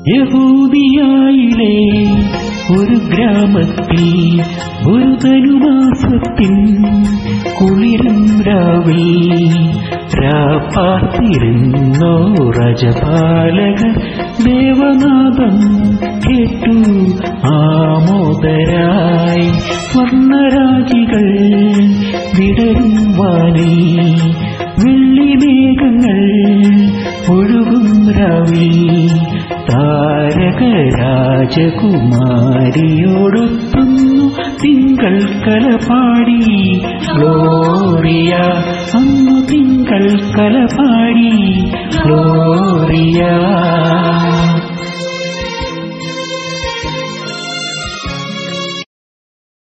യഹൂദിയായിലെ ഒരു ഗ്രാമത്തിൽ ഒരു ധനുമാസത്തിൻ കുളിരും രാവിൽ രാപ്പാർത്തിരുന്നോ രജപാലക ദേവനാഥം കേട്ടു ആമോദരായി സ്വർണരാജികൾ വിടരും വാനിൽ വെള്ളിമേഘങ്ങൾ ഒഴുകും രാവിൽ താരക രാജകുമാരിയോടൊത്തുന്നു തിങ്കൾ കലപാടി ഗ്ലോറിയ അന്നു തിങ്കൾ കലപാടി ഗ്ലോറിയ